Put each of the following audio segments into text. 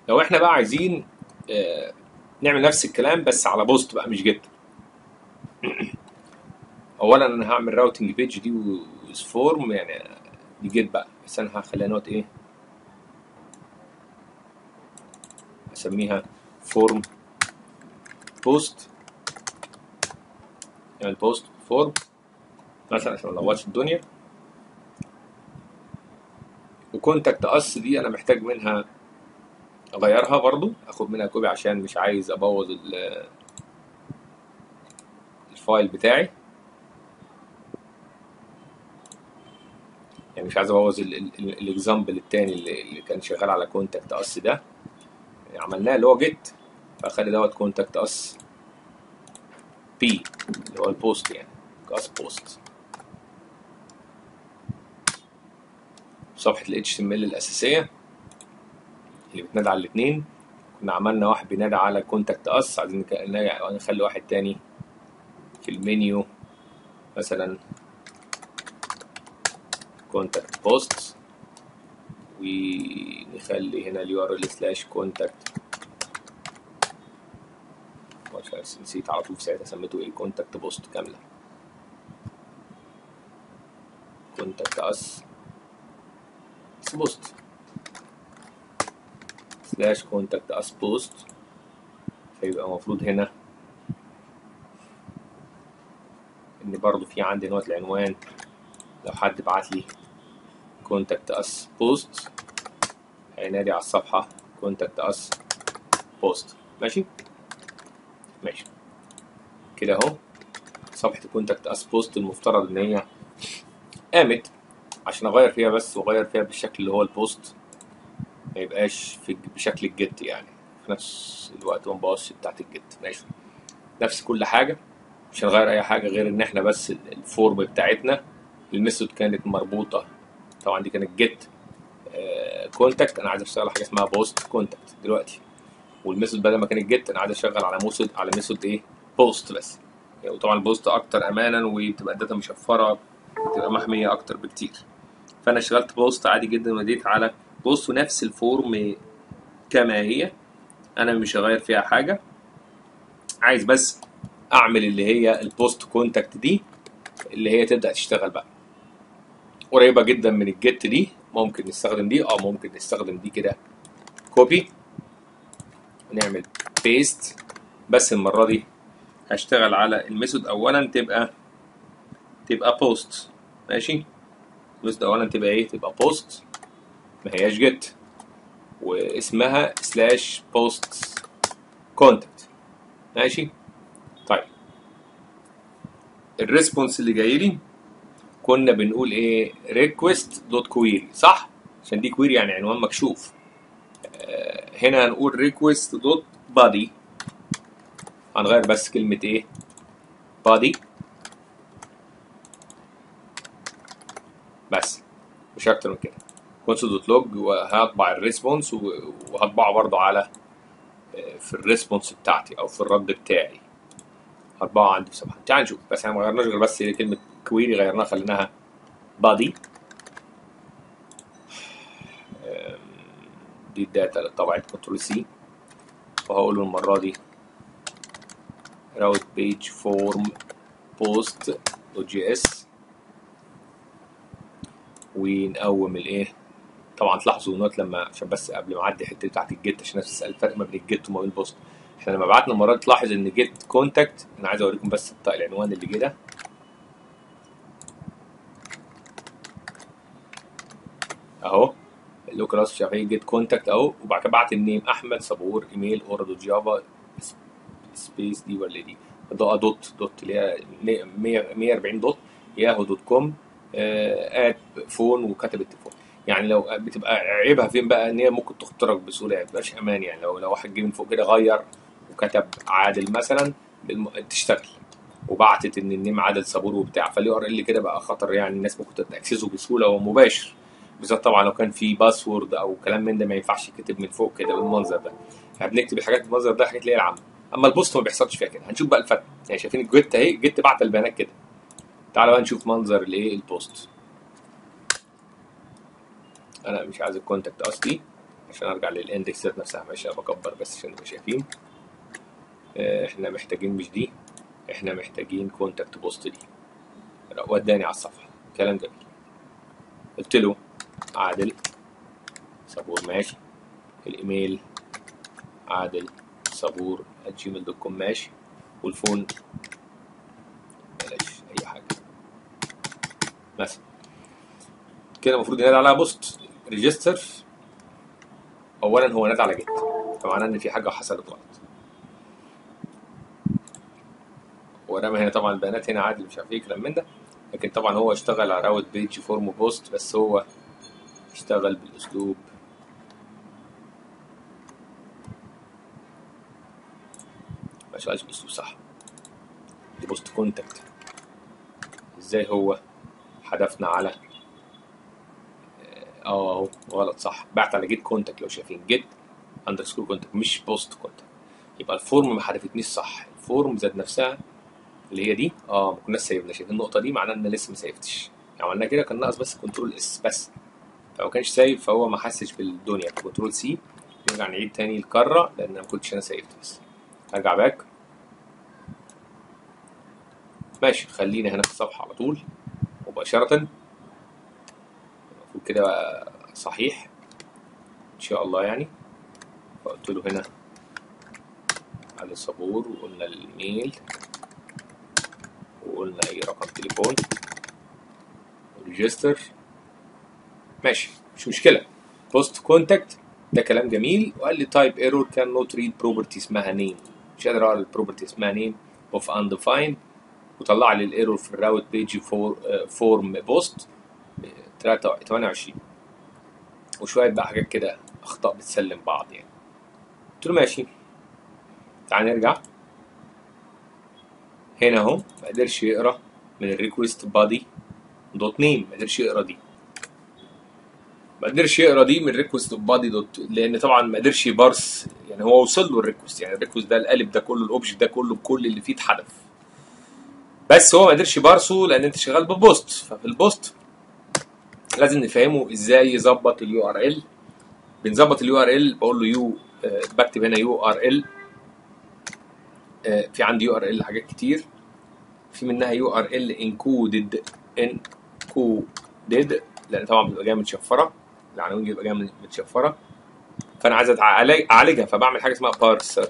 لو احنا بقى عايزين آه، نعمل نفس الكلام بس على بوست بقى مش جيت اولا انا هعمل راوتنج بيج دي فورم يعني دي جيت بقى بس انا هخليها نوت ايه اسميها فورم بوست يعني بوست فورم مثلا عشان ما نلخبطش الدنيا وكونتاكت اس دي انا محتاج منها اغيرها برضو اخد منها كوبي عشان مش عايز ابوظ ال- الفايل بتاعي يعني مش عايز ابوظ الاكزامبل التاني اللي اللي كان شغال على كونتاكت اس ده يعني عملناه اللي هو جيت فاخلي دوت كونتاكت اس بي اللي هو البوست يعني اس بوست صفحة ال HTML الأساسية اللي بتنادى على الاتنين كنا عملنا واحد بينادى على كونتاكت اس عايزين نك- ن- نخلي واحد تاني في المنيو مثلا كونتاكت بوست ونخلي هنا اليو ار ال سلاش كونتاكت مش عارف نسيت على طول في ساعتها سميته ايه كونتاكت بوست كاملة كونتاكت اس بوست سلاش كونتاكت اس بوست فيبقى المفروض هنا ان برضو في عندي نوت العنوان لو حد بعت لي كونتاكت اس بوست هينادي على الصفحة كونتاكت اس بوست ماشي ماشي كده اهو صفحة كونتاكت اس بوست المفترض ان هي قامت عشان اغير فيها بس واغير فيها بالشكل اللي هو البوست ما يبقاش في بشكل الجيت يعني في نفس الوقت ما نبوظش بتاعت الجيت ماشي نفس كل حاجة مش هنغير اي حاجة غير ان احنا بس الفورم بتاعتنا الميثود كانت مربوطة طبعا دي كانت جيت كونتاكت انا عايز اشتغل على حاجة اسمها بوست كونتاكت دلوقتي والميثود بدل ما كانت جيت انا عايز اشتغل على ميثود على ميثود ايه بوست بس يعني وطبعا البوست اكتر امانا وبتبقى الداتا مشفره بتبقى محميه اكتر بكتير فانا اشتغلت بوست عادي جدا وناديت على بوست ونفس الفورم كما هي انا مش هغير فيها حاجه عايز بس اعمل اللي هي البوست كونتاكت دي اللي هي تبدا تشتغل بقى قريبه جدا من الجيت دي ممكن نستخدم دي اه ممكن نستخدم دي كده كوبي ونعمل بيست بس المره دي هشتغل على الميثود اولا تبقى تبقى بوست ماشي الميثود اولا تبقى ايه تبقى بوست ما هياش جيت واسمها سلاش بوست كونتاكت ماشي طيب الريسبونس اللي جاي لي كنا بنقول ايه ريكوست دوت كويري صح عشان دي كويري يعني عنوان مكشوف آه، هنا هنقول ريكوست دوت بادي هنغير بس كلمة ايه بادي بس مش اكتر من كده كونسول دوت لوج وهطبع الريسبونس و- وهطبعه برضه على آه، في الريسبونس بتاعتي او في الرد بتاعي هطبعه عندي في صفحه تعال نشوف بس احنا ما غيرناش غير بس كلمه كويري غيرناها خليناها بادي دي الداتا اللي اتطبعت كنترول سي وهقول له المره دي راوت بيج فورم بوست دوت جي اس ونقوم الايه طبعا تلاحظوا نوت لما عشان بس قبل ما اعدي الحته بتاعت الجيت عشان الناس تسال الفرق ما بين الجيت وما بين البوست احنا لما بعتنا المره دي تلاحظ ان جيت كونتاكت انا عايز اوريكم بس بتاع العنوان اللي جه ده اهو اللوكال اس شغال جيت كونتاكت اهو وبعد كده بعت النيم احمد صبور ايميل اورا دوت جافا سبيس دي ولا دي ده دوت دوت اللي هي 100 140 دوت ياهو دوت كوم اد فون وكتب التليفون يعني لو بتبقى عيبها فين بقى ان هي ممكن تخترق بسهوله يعني مبقاش امان يعني لو لو واحد جه من فوق كده غير وكتب عادل مثلا بالم... تشتغل وبعتت ان النيم عادل صابور وبتاع فاليو ار ال كده بقى خطر يعني الناس ممكن تاكسسه بسهوله ومباشر بالذات طبعا لو كان في باسورد او كلام من ده ما ينفعش يتكتب من فوق كده بالمنظر ده احنا بنكتب الحاجات بالمنظر ده حاجات اللي هي العامه اما البوست ما بيحصلش فيها كده هنشوف بقى الفرق يعني شايفين الجيت اهي الجيت بعت البيانات كده تعالوا بقى نشوف منظر الايه البوست انا مش عايز الكونتاكت اصلي عشان ارجع للاندكس ذات نفسها ماشي انا بكبر بس عشان نبقى شايفين آه، احنا محتاجين مش دي احنا محتاجين كونتاكت بوست دي وداني على الصفحه كلام جميل قلت له عادل صبور ماشي الايميل عادل صبور جيميل دوت كوم ماشي والفون بلاش اي حاجه مثلا كده المفروض ينادي عليها بوست ريجستر اولا هو نادى على جيت فمعناه ان في حاجه حصلت غلط ورمى هنا طبعا البيانات هنا عادل مش عارف ايه كلام من ده لكن طبعا هو اشتغل على راوت بيج فورم بوست بس هو اشتغل بالاسلوب ما اشتغلش بالاسلوب صح دي بوست كونتاكت ازاي هو حدفنا على اه اهو غلط صح بعت على جيت كونتاكت لو شايفين جيت اندرسكور كونتاكت مش بوست كونتاكت يبقى الفورم ما حدفتنيش صح الفورم ذات نفسها اللي هي دي اه ما كناش سايبنا شايفين النقطه دي معناها ان لسه ما سيفتش عملنا كده كان ناقص بس كنترول اس بس فما كانش سايب فهو ما حسش بالدنيا كنترول سي نرجع نعيد تاني الكره لان ما كنتش انا سيفت بس ارجع باك ماشي خلينا هنا في الصفحه على طول مباشره المفروض كده بقى صحيح ان شاء الله يعني فقلت له هنا على الصبور وقلنا الايميل وقلنا اي رقم تليفون ريجستر ماشي مش مشكله بوست كونتاكت ده كلام جميل وقال لي تايب ايرور كان نوت ريد بروبرتي اسمها نيم مش قادر اقرا البروبرتي اسمها نيم اوف undefined وطلع لي الايرور في الراوت بيج فور فورم بوست 28 وشويه بقى حاجات كده اخطاء بتسلم بعض يعني قلت له ماشي تعال نرجع هنا اهو ما قدرش يقرا من الريكوست بادي دوت نيم ما قدرش يقرا دي ما قدرش يقرا دي من ريكوست بادي دوت لان طبعا ما قدرش يبارس يعني هو وصل له الريكوست يعني الريكوست ده القالب ده كله الاوبجكت ده كله بكل اللي فيه اتحدف بس هو ما قدرش يبارسه لان انت شغال ببوست ففي البوست لازم نفهمه ازاي يظبط اليو ار ال بنظبط اليو ار ال بقول له يو آه، بكتب هنا يو ار ال في عندي يو ار ال حاجات كتير في منها يو ار ال انكودد انكودد لان طبعا بتبقى جايه متشفره العناوين دي بتبقى جايه متشفره فانا عايز أتعالج- اعالجها فبعمل حاجه اسمها بارسر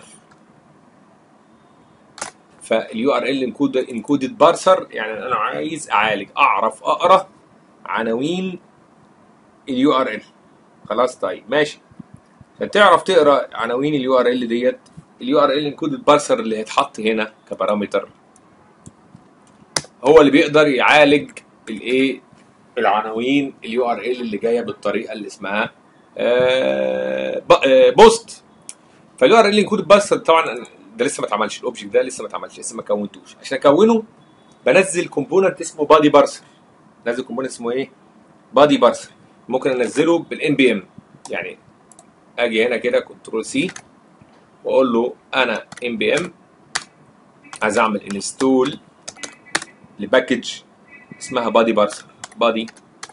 فاليو ار ال انكودد بارسر يعني انا عايز اعالج اعرف اقرا عناوين اليو ار ال خلاص طيب ماشي عشان تعرف تقرا عناوين اليو ار ال ديت اليو ار ال انكودد بارسر اللي هيتحط هنا كبارامتر هو اللي بيقدر يعالج الايه العناوين اليو ار ال اللي جايه بالطريقه اللي اسمها آه، ب- آه، بوست فاليو ار ال انكودد بارسر طبعا ده لسه ما اتعملش الاوبجكت ده لسه ما اتعملش لسه ما كونتوش عشان اكونه بنزل كومبوننت اسمه بادي بارسر نزل كومبوننت اسمه ايه بادي بارسر ممكن انزله بالان بي ام يعني اجي هنا كده كنترول سي واقول له انا ام بي ام عايز اعمل انستول لباكج اسمها بادي بارسر بادي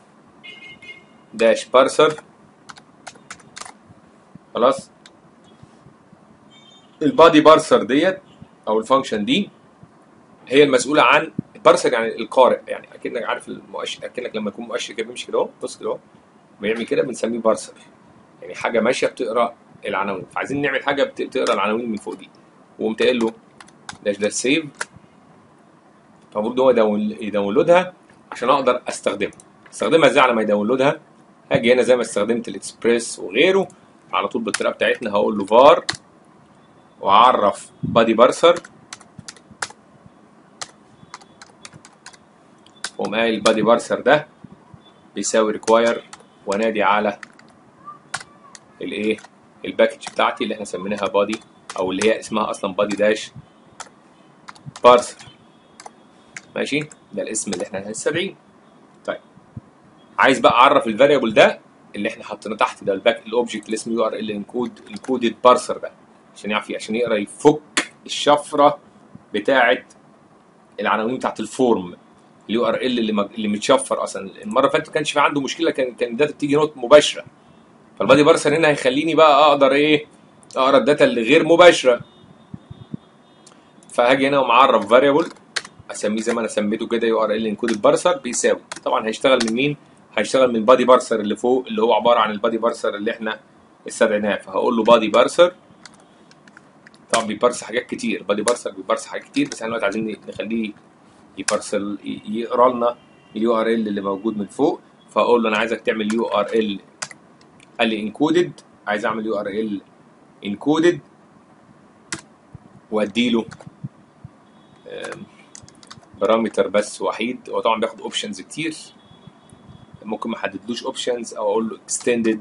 داش بارسر خلاص البادي بارسر ديت او الفانكشن دي هي المسؤوله عن البارسر يعني القارئ يعني اكنك عارف المؤشر اكنك لما يكون مؤشر كده بيمشي كده اهو بص كده اهو بيعمل كده بنسميه بارسر يعني حاجه ماشيه بتقرا العناوين فعايزين نعمل حاجه بت- بتقرا العناوين من فوق دي وقمت قايل له داش داش سيف المفروض هو يداون- يداونلودها عشان اقدر استخدمها استخدمها ازاي على ما يداونلودها هاجي هنا زي ما استخدمت الاكسبريس وغيره على طول بالطريقه بتاعتنا هقول له فار واعرف بادي بارسر واقوم قايل بادي بارسر ده بيساوي ريكواير وانادي على الايه الباكج بتاعتي اللي احنا سميناها بادي او اللي هي اسمها اصلا بادي داش بارسر ماشي ده الاسم اللي احنا هنستدعيه طيب عايز بقى اعرف الفاريبل ده اللي احنا حطيناه تحت ده الباك الاوبجكت اللي اسمه يو ار ال انكود انكودد بارسر ده عشان يعرف عشان يقرا يفك الشفره بتاعه العناوين بتاعه الفورم اليو ار ال اللي مج- اللي متشفر اصلا المره اللي فاتت ما كانش في عنده مشكله كان كان الداتا بتيجي نوت مباشره فالبادي بارسر هنا هيخليني بقى اقدر ايه اقرا الداتا اللي غير مباشره فهاجي هنا ومعرف فاريبل اسميه زي ما انا سميته كده يو ار ال انكودد بارسر بيساوي طبعا هيشتغل من مين هيشتغل من البادي بارسر اللي فوق اللي هو عباره عن البادي بارسر اللي احنا استدعيناه فهقول له بادي بارسر طبعا بيبارس حاجات كتير بادي بارسر بيبارس حاجات كتير بس احنا دلوقتي عايزين نخليه يبارسل يقرا لنا اليو ار ال اللي موجود من فوق فاقول له انا عايزك تعمل يو ار ال قال لي انكودد عايز اعمل يو ار ال انكودد واديله بارامتر بس وحيد هو طبعا بياخد اوبشنز كتير ممكن ما احددلوش اوبشنز او اقول له اكستندد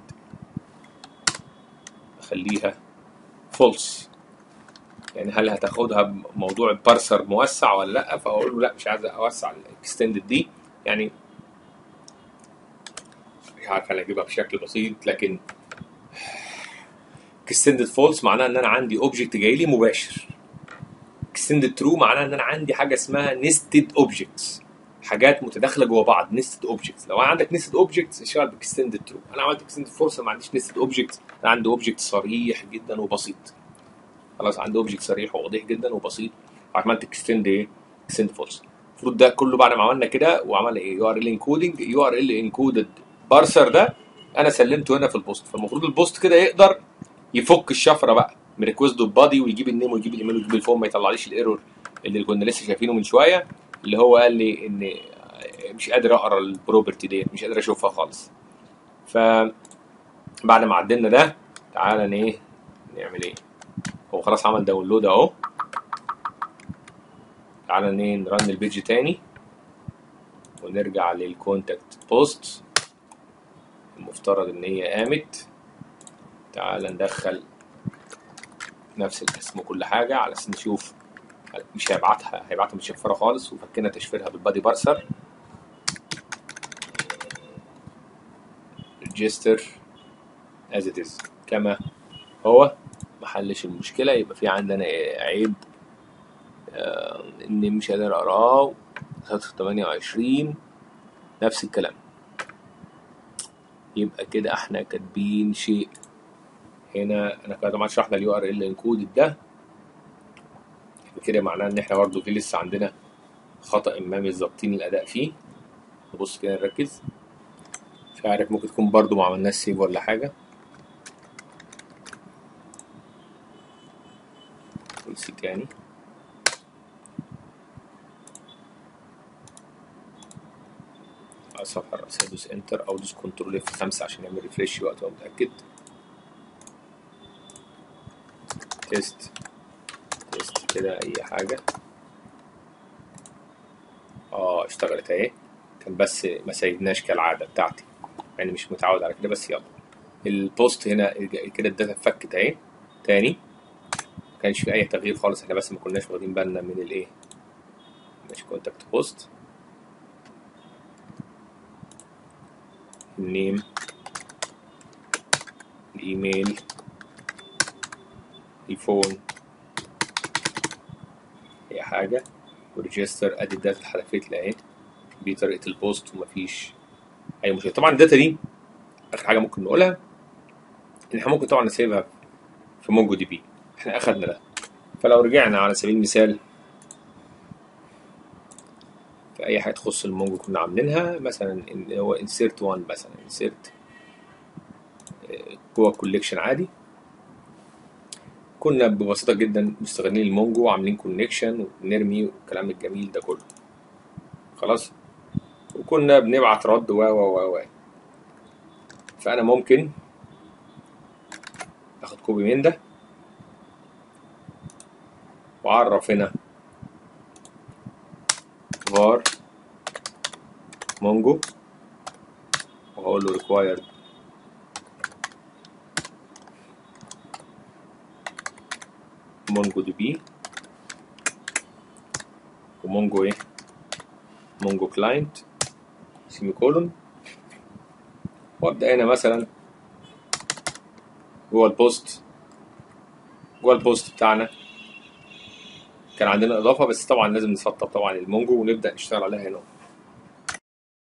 اخليها فولس يعني هل هتاخدها موضوع البارسر موسع ولا لا فاقول له لا مش عايز اوسع الاكستندد دي يعني مش عارف انا اجيبها بشكل بسيط لكن اكستندد فولس معناها ان انا عندي اوبجكت جاي لي مباشر اكستندد ترو معناها ان انا عندي حاجه اسمها نستد اوبجكتس حاجات متداخله جوه بعض نستد اوبجكتس لو عندك نستد اوبجكتس اشتغل باكستندد ترو انا عملت اكستندد فولس ما عنديش نستد اوبجكتس انا عندي اوبجكت صريح جدا وبسيط خلاص عندي اوبجكت صريح وواضح جدا وبسيط عملت اكستند ايه اكستند فولس المفروض ده كله بعد ما عملنا كده وعمل ايه يو ار ال انكودنج يو ار ال انكودد بارسر ده انا سلمته هنا في البوست فالمفروض البوست كده يقدر يفك الشفره بقى من ريكوست دوت بادي ويجيب النيم ويجيب الايميل ويجيب الفون ما يطلعليش الايرور اللي كنا لسه شايفينه من شويه اللي هو قال لي ان مش قادر اقرا البروبرتي ديت مش قادر اشوفها خالص ف بعد ما عدلنا ده تعالى ايه نعمل ايه هو خلاص عمل داونلود اهو تعالى ايه نرن البيج تاني ونرجع للكونتاكت بوست المفترض ان هي قامت تعالى ندخل نفس الاسم وكل حاجه على اساس نشوف مش هيبعتها هيبعتها متشفره خالص وفكنا تشفيرها بالبادي بارسر ريجستر از ات از كما هو ما حلش المشكله يبقى في عندنا عيب آه اني مش قادر اقراه 28 نفس الكلام يبقى كده احنا كاتبين شيء هنا انا كده طبعا شرحنا اليو ار ال انكودد ده كده معناه ان احنا برضه في لسه عندنا خطا ما مش ظابطين الاداء فيه نبص كده نركز مش عارف ممكن تكون برضه ما عملناش سيف ولا حاجه نسي تاني على الصفحه الرئيسيه دوس انتر او دوس كنترول اف 5 عشان يعمل ريفريش وقت ما متاكد تيست تيست كده اي حاجه اه اشتغلت اهي كان بس ما سيبناش كالعاده بتاعتي يعني مش متعود على كده بس يلا البوست هنا كده الداتا اتفكت اهي تاني ما كانش في اي تغيير خالص احنا بس ما كناش واخدين بالنا من الايه مش كونتاكت بوست النيم الايميل الفون اي حاجه وريجستر ادي الداتا اتحذفت لي اهي دي طريقه البوست ومفيش اي مشكله طبعا الداتا دي اخر حاجه ممكن نقولها ان احنا ممكن طبعا نسيبها في مونجو دي بي احنا اخدنا ده فلو رجعنا على سبيل المثال في اي حاجه تخص المونجو كنا عاملينها مثلا إن هو insert 1 مثلا insert جوه الكوليكشن عادي كنا ببساطة جدا مستغلين المونجو وعاملين كونكشن ونرمي والكلام الجميل ده كله خلاص وكنا بنبعت رد و و و و فأنا ممكن آخد كوبي من ده وأعرف هنا var مونجو وهقول له required مونجو دي بي ومونجو ايه مونجو كلاينت سيمي كولون وابدا هنا مثلا جوه البوست جوه البوست بتاعنا كان عندنا اضافه بس طبعا لازم نسطب طبعا المونجو ونبدا نشتغل عليها هنا